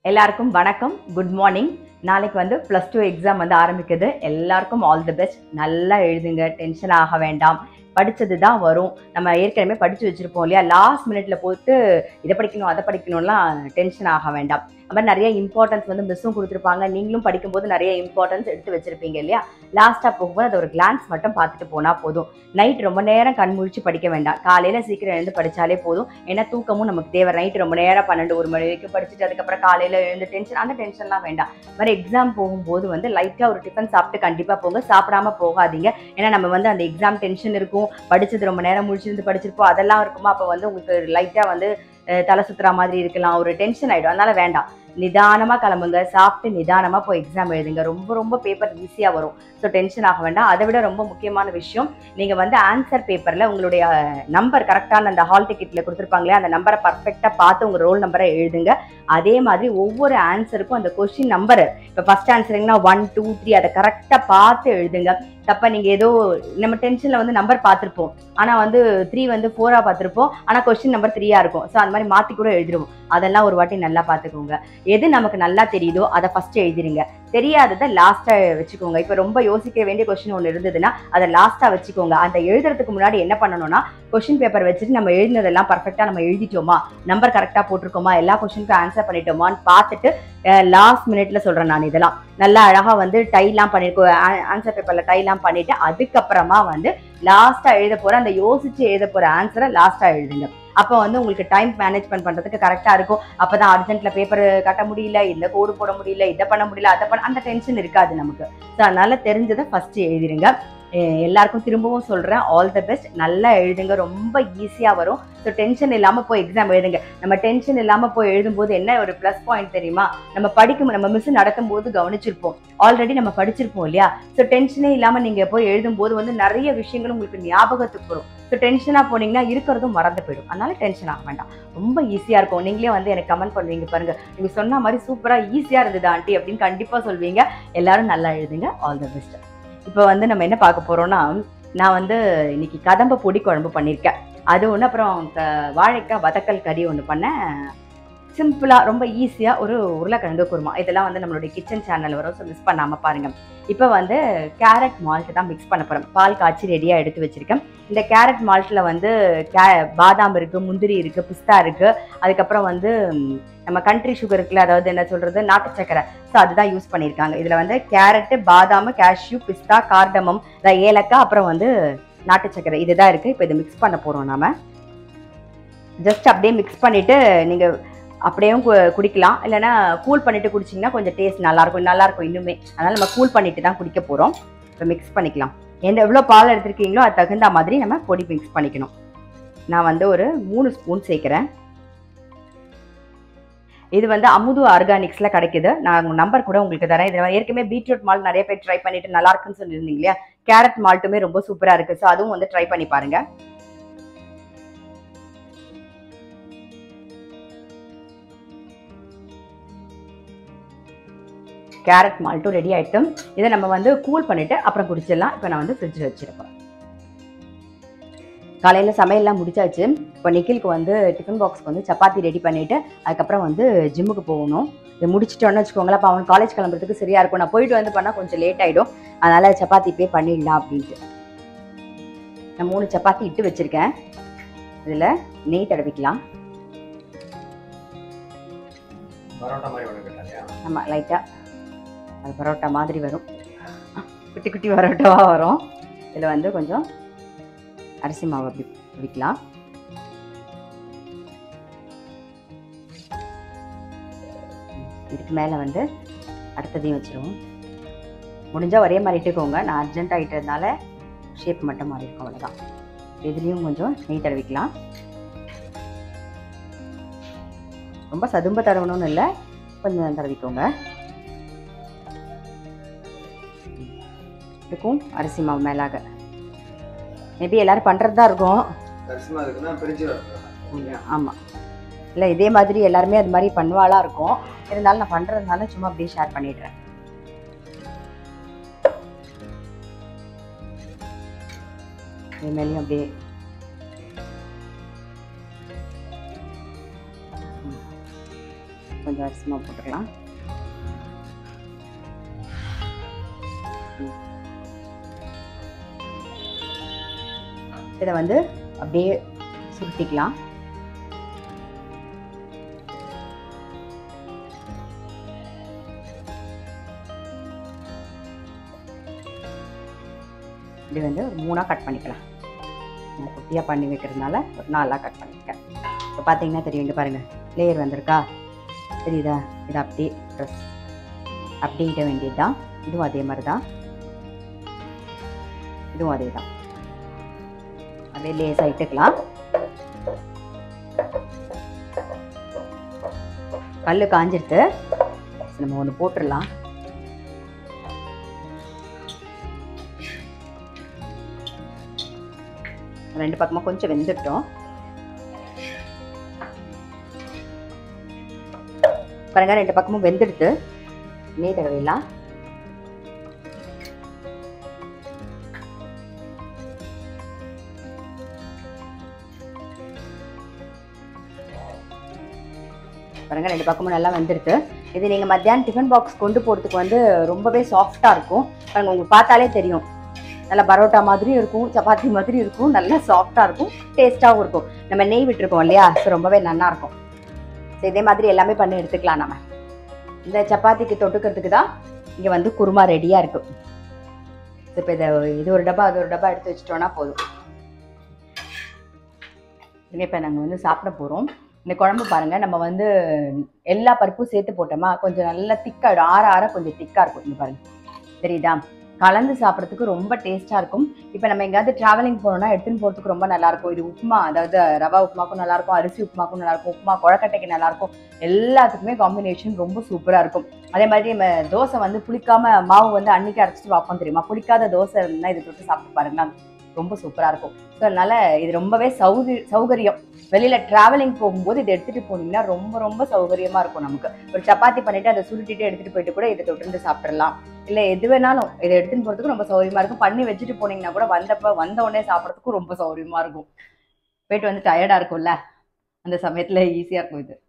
எல்லாருக்கும் வணக்கம் good morning நாளைக்கு வந்து ப்ளஸ் டூ எக்ஸாம் வந்து ஆரம்பிக்குது எல்லாருக்கும் ஆல் தி பெஸ்ட் நல்லா எழுதுங்க டென்ஷன் ஆக வேண்டாம் படித்தது தான் வரும் நம்ம ஏற்கனவே படித்து வச்சுருப்போம் இல்லையா லாஸ்ட் மினிட்ல போட்டு இதை படிக்கணும் அதை படிக்கணும்லாம் டென்ஷன் ஆக வேண்டாம் அது மாதிரி நிறைய இம்பார்ட்டன்ஸ் வந்து மிஸ்ஸும் கொடுத்துருப்பாங்க நீங்களும் படிக்கும்போது நிறைய இம்பார்ட்டன்ஸ் எடுத்து வச்சிருப்பீங்க இல்லையா லாஸ்ட்டாக போகும்போது அதை ஒரு கிளான்ஸ் மட்டும் பார்த்துட்டு போனால் போதும் நைட் ரொம்ப நேரம் கண் முழிச்சு படிக்க வேண்டாம் காலையில் சீக்கிரம் எழுந்து படித்தாலே போதும் ஏன்னா தூக்கமும் நமக்கு தேவை நைட் ரொம்ப நேரம் பன்னெண்டு ஒரு மணி வரைக்கும் படிச்சுட்டு அதுக்கப்புறம் காலையில் எழுந்து டென்ஷன் அந்த டென்ஷன்லாம் வேண்டாம் அது மாதிரி எக்ஸாம் போகும்போது வந்து லைட்டாக ஒரு டிஃபன் சாப்பிட்டு கண்டிப்பாக போங்க சாப்பிடாம போகாதீங்க ஏன்னா நம்ம வந்து அந்த எக்ஸாம் டென்ஷன் இருக்கும் படிச்சது ரொம்ப நேரம் முழிச்சிருந்து படிச்சிருப்போம் அதெல்லாம் இருக்குமா அப்போ வந்து உங்களுக்கு லைட்டாக வந்து அஹ், தலை சுத்துற மாதிரி இருக்கலாம் ஒரு டென்ஷன் ஆகிடும் அதனால வேண்டாம் நிதானமாக கிளம்புங்க சாப்பிட்டு நிதானமாக போய் எக்ஸாம் எழுதுங்க ரொம்ப ரொம்ப பேப்பர் ஈஸியாக வரும் ஸோ டென்ஷன் ஆக வேண்டாம் அதை விட ரொம்ப முக்கியமான விஷயம் நீங்கள் வந்து ஆன்சர் பேப்பரில் உங்களுடைய நம்பர் கரெக்டான அந்த ஹால் டிக்கெட்டில் கொடுத்துருப்பாங்களே அந்த நம்பரை பர்ஃபெக்டாக பார்த்து உங்கள் ரோல் நம்பரை எழுதுங்க அதே மாதிரி ஒவ்வொரு ஆன்சருக்கும் அந்த கொஷின் நம்பர் இப்போ ஃபர்ஸ்ட் ஆன்சருங்கன்னா ஒன் டூ த்ரீ அதை கரெக்டாக பார்த்து எழுதுங்க தப்பா நீங்கள் ஏதோ நம்ம டென்ஷனில் வந்து நம்பர் பார்த்துருப்போம் ஆனால் வந்து த்ரீ வந்து ஃபோராக பார்த்துருப்போம் ஆனால் கொஸ்டின் நம்பர் த்ரீயாக இருக்கும் ஸோ அந்த மாதிரி மாற்றி கூட எழுதிருவோம் அதெல்லாம் ஒரு வாட்டி நல்லா பார்த்துக்கோங்க எது நமக்கு நல்லா தெரியுதோ அதை ஃபஸ்ட்டு எழுதிருங்க தெரியாததை லாஸ்ட்டாக வச்சுக்கோங்க இப்போ ரொம்ப யோசிக்க வேண்டிய கொஸ்டின் ஒன்று இருந்ததுன்னா அதை லாஸ்ட்டாக வச்சுக்கோங்க அந்த எழுதுறதுக்கு முன்னாடி என்ன பண்ணணும்னா கொஸ்டின் பேப்பர் வச்சுட்டு நம்ம எழுதினதெல்லாம் பர்ஃபெக்டாக நம்ம எழுதிட்டோமா நம்பர் கரெக்டாக போட்டிருக்கோமா எல்லா கொஸ்டினுக்கும் ஆன்சர் பண்ணிட்டோமான்னு பார்த்துட்டு லாஸ்ட் மினிட்ல சொல்கிறேன் நான் இதெல்லாம் நல்லா அழகாக வந்து டைலாம் பண்ணிருக்கோம் ஆன்சர் பேப்பரில் டைலாம் பண்ணிட்டு அதுக்கப்புறமா வந்து லாஸ்ட்டாக எழுத போகிற அந்த யோசிச்சு எழுத போகிற ஆன்சரை லாஸ்ட்டாக எழுதுங்க அப்போ வந்து உங்களுக்கு டைம் மேனேஜ்மெண்ட் பண்ணுறதுக்கு கரெக்டாக இருக்கும் அப்போ தான் அர்ஜென்ட்டில் பேப்பர் கட்ட முடியல இந்த கோடு போட முடியல இதை பண்ண முடியல அதை பண்ண அந்த டென்ஷன் இருக்காது நமக்கு ஸோ அதனால தெரிஞ்சதை ஃபஸ்ட்டு எழுதிருங்க அஹ் எல்லாருக்கும் திரும்பவும் சொல்கிறேன் ஆல் த பெஸ்ட் நல்லா எழுதுங்க ரொம்ப ஈஸியாக வரும் ஸோ டென்ஷன் இல்லாமல் போய் எக்ஸாம் எழுதுங்க நம்ம டென்ஷன் இல்லாமல் போய் எழுதும்போது என்ன ஒரு ப்ளஸ் பாயிண்ட் தெரியுமா நம்ம படிக்கும் நம்ம மிஸ் நடத்தும் போது கவனிச்சிருப்போம் ஆல்ரெடி நம்ம படிச்சிருப்போம் இல்லையா ஸோ டென்ஷனே இல்லாமல் நீங்கள் போய் எழுதும்போது வந்து நிறைய விஷயங்கள் உங்களுக்கு ஞாபகத்துக்கு வரும் ஸோ டென்ஷனாக போனீங்கன்னா இருக்கிறதும் மறந்து போயிடும் அதனால டென்ஷன் ஆக வேண்டாம் ரொம்ப ஈஸியாக இருக்கும் நீங்களே வந்து எனக்கு கமெண்ட் பண்ணுவீங்க பாருங்க நீங்கள் சொன்ன மாதிரி சூப்பராக ஈஸியாக இருந்தது ஆண்டி அப்படின்னு கண்டிப்பாக சொல்வீங்க எல்லாரும் நல்லா எழுதுங்க ஆல் த பெஸ்ட் இப்போ வந்து நம்ம என்ன பார்க்க போறோம்னா நான் வந்து இன்னைக்கு கதம்ப பொடி குழம்பு பண்ணியிருக்கேன் அது ஒன்று அப்புறம் க- வாழைக்காய் வதக்கல் கறி ஒன்று பண்ணேன் சிம்பிளாக ரொம்ப ஈஸியாக ஒரு உருளைக்கிழங்கு குருமா இதெல்லாம் வந்து நம்மளுடைய கிச்சன் சேனல் வரும் ஸோ மிஸ் பண்ணாமல் பாருங்கள் இப்போ வந்து கேரட் மால்ட் தான் மிக்ஸ் பண்ண போகிறோம் பால் காய்ச்சி ரெடியாக எடுத்து வச்சுருக்கேன் இந்த கேரட் மால்ட்டில் வந்து கே பாதாம் இருக்குது முந்திரி இருக்குது பிஸ்தா இருக்குது அதுக்கப்புறம் வந்து ம், நம்ம கண்ட்ரி சுகர் இருக்குல்ல அதாவது என்ன சொல்கிறது நாட்டு சக்கரை ஸோ அதுதான் யூஸ் பண்ணியிருக்காங்க இதில் வந்து கேரட்டு பாதாம் கேஷ்யூ பிஸ்தா கார்டமம் அதான் ஏலக்காய் அப்புறம் வந்து நாட்டு சக்கரை இதுதான் இருக்குது இப்போ இதை மிக்ஸ் பண்ண போகிறோம் நாம ஜஸ்ட் அப்படியே மிக்ஸ் பண்ணிவிட்டு நீங்கள் அப்படியும் கு- குடிக்கலாம் இல்லைன்னா கூல் பண்ணிட்டு குடிச்சிங்கன்னா கொஞ்சம் டேஸ்ட் நல்லாயிருக்கும் நல்லாயிருக்கும் இன்னுமே அதனால் நம்ம கூல் பண்ணிட்டு தான் குடிக்க போகிறோம் இப்போ மிக்ஸ் பண்ணிக்கலாம் எந்த எவ்வளோ பால் எடுத்திருக்கீங்களோ அது தகுந்த மாதிரி நம்ம பொடி மிக்ஸ் பண்ணிக்கணும் நான் வந்து ஒரு மூணு ஸ்பூன் சேர்க்குறேன் இது வந்து அமுது ஆர்கானிக்ஸில் கிடைக்குது நான் நம்பர் கூட உங்களுக்கு தரேன் இது ஏற்கனவே பீட்ரூட் மால்ட் நிறைய பேர் ட்ரை பண்ணிட்டு நல்லா இருக்குன்னு சொல்லியிருந்தீங்க இல்லையா கேரட் மால்ட்டுமே ரொம்ப சூப்பராக இருக்குது ஸோ அதுவும் வந்து ட்ரை பண்ணி பாருங்க கேரட் மால்ட்டும் ரெடி ஆயிட்டு இதை நம்ம வந்து கூல் பண்ணிட்டு அப்புறம் குடிச்சிடலாம் இப்போ நான் வந்து ஃப்ரிட்ஜில் வச்சிருப்பேன் காலையில் சமையல்லாம் முடிச்சாச்சு இப்போ நிக்கிலுக்கு வந்து டிஃபன் பாக்ஸ்க்கு வந்து சப்பாத்தி ரெடி பண்ணிட்டு அதுக்கப்புறம் வந்து ஜிம்முக்கு போகணும் இதை முடிச்சிட்டோன்னு வச்சுக்கோங்களேன் அப்போ அவன் காலேஜ் கிளம்புறதுக்கு சரியா இருக்கும் நான் போயிட்டு வந்து பண்ணால் கொஞ்சம் லேட் ஆகிடும் அதனால சப்பாத்தி பே பண்ணிடலாம் அப்படின்ட்டு நான் மூணு சப்பாத்தி இட்டு வச்சிருக்கேன் இதில் நெய் தடவிக்கலாம் பரோட்டா மாதிரி ஒன்று கேட்டாங்க ஆமாம் லைட்டாக அது பரோட்டா மாதிரி வரும் குட்டி குட்டி பரோட்டாவாக வரும் இதில் வந்து கொஞ்சம் அரிசி மாவு அப்படி பிடிக்கலாம் இதுக்கு மேலே வந்து அடுத்ததையும் வச்சிருவோம் முடிஞ்சால் ஒரே மாதிரி இட்டுக்கோங்க நான் அர்ஜென்ட் ஆகிட்டதுனால ஷேப் மட்டும் மாறி இருக்கும் அவ்வளோதான் இதுலேயும் கொஞ்சம் நெய் தடவிக்கலாம் ரொம்ப சதும்ப தடவணும்னு இல்லை கொஞ்சம் தடவிக்கோங்க இருக்கும் அரிசி மாவு மேலாக மேபி எல்லாரும் பண்ணுறது தான் இருக்கும் தரிசனமா இருக்குன்னா பிரிஞ்சு வரணும் ஆமாம் இல்லை இதே மாதிரி எல்லாருமே அது மாதிரி பண்ணுவாளாக இருக்கும் இருந்தாலும் நான் பண்ணுறதுனால சும்மா அப்படியே ஷேர் பண்ணிடுறேன் இது மேலேயும் அப்படியே ம். கொஞ்சம் அரிசி மாவு போட்டுக்கலாம் இதை வந்து அப்படியே சுருட்டிக்கலாம் இப்படி வந்து ஒரு மூணாக கட் பண்ணிக்கலாம் நான் குட்டியாக பண்ணி வைக்கிறதுனால ஒரு நாலாக கட் பண்ணிக்கிறேன் இப்போ பார்த்தீங்கன்னா தெரியும் இங்கே பாருங்கள் லேயர் வந்திருக்கா தெரியுதா இது அப்படியே ட்ரெஸ் அப்படியே இட வேண்டியது தான் இதுவும் அதே மாதிரி தான் இதுவும் அதே தான் அப்படியே லேஸாக இட்டுக்கலாம் கல் காஞ்சிருத்து நம்ம ஒன்று போட்டுடலாம் ரெண்டு பக்கமாக கொஞ்சம் வெந்துட்டோம் பாருங்க ரெண்டு பக்கமும் வெந்துடுது நெய் தடவைலாம் பாருங்க ரெண்டு பக்கமும் நல்லா வெந்துடுது இது நீங்கள் மத்தியானம் டிஃபன் பாக்ஸ் கொண்டு போகிறதுக்கு வந்து ரொம்பவே சாஃப்டாக இருக்கும் பாருங்க உங்களுக்கு பார்த்தாலே தெரியும் நல்லா பரோட்டா மாதிரியும் இருக்கும் சப்பாத்தி மாதிரி இருக்கும் நல்லா சாஃப்டாக இருக்கும் டேஸ்ட்டாகவும் இருக்கும் நம்ம நெய் விட்டுருக்கோம் இல்லையா ஸோ ரொம்பவே நல்லா இருக்கும் ஸோ இதே மாதிரி எல்லாமே பண்ணி எடுத்துக்கலாம் நம்ம இந்த சப்பாத்திக்கு தொட்டுக்கிறதுக்கு தான் இங்கே வந்து குருமா ரெடியாக இருக்கு இப்போ இதை இது ஒரு டப்பா அது ஒரு டப்பா எடுத்து வச்சிட்டோன்னா போதும் இப்போ நாங்கள் வந்து சாப்பிட போகிறோம் இந்த குழம்பு பாருங்கள் நம்ம வந்து எல்லா பருப்பும் சேர்த்து போட்டோமா கொஞ்சம் நல்லா திக்காகிடும் ஆற ஆற கொஞ்சம் திக்காக இருக்கும் இங்கே பாருங்கள் தெரியுதா கலந்து சாப்பிட்றதுக்கு ரொம்ப டேஸ்ட்டாக இருக்கும் இப்போ நம்ம எங்கேயாவது ட்ராவலிங் போனோம்னா எடுத்துன்னு போகிறதுக்கு ரொம்ப நல்லாயிருக்கும் இது உப்புமா அதாவது ரவா உப்புமாக்கும் நல்லாயிருக்கும் அரிசி உப்புமாக்கும் நல்லாயிருக்கும் உப்புமா குழக்கட்டைக்கு நல்லாயிருக்கும் எல்லாத்துக்குமே காம்பினேஷன் ரொம்ப சூப்பராக இருக்கும் அதே மாதிரி நம்ம தோசை வந்து புளிக்காம மாவு வந்து அன்னைக்கு அரைச்சிட்டு வைப்போம் தெரியுமா புளிக்காத தோசை இருந்தால் இது தொட்டு சாப்பிட்டு பாருங்களா ரொம்ப சூப்பராக இருக்கும் ஸோ அதனால இது ரொம்பவே சௌகரி சௌகரியம் வெளியில் ட்ராவலிங் போகும்போது இதை எடுத்துகிட்டு போனீங்கன்னா ரொம்ப ரொம்ப சௌகரியமாக இருக்கும் நமக்கு ஒரு சப்பாத்தி பண்ணிவிட்டு அதை சுருட்டிட்டு எடுத்துகிட்டு போயிட்டு கூட இதை தொட்டு சாப்பிட்றலாம் இல்லை எது வேணாலும் இதை எடுத்துன்னு போகிறதுக்கு ரொம்ப சௌகரியமாக இருக்கும் பண்ணி வச்சுட்டு போனீங்கன்னா கூட வந்தப்போ வந்த உடனே சாப்பிட்றதுக்கும் ரொம்ப சௌகரியமாக இருக்கும் போயிட்டு வந்து டயர்டாக இருக்கும்ல அந்த சமயத்தில் ஈஸியாக இருக்கும் இது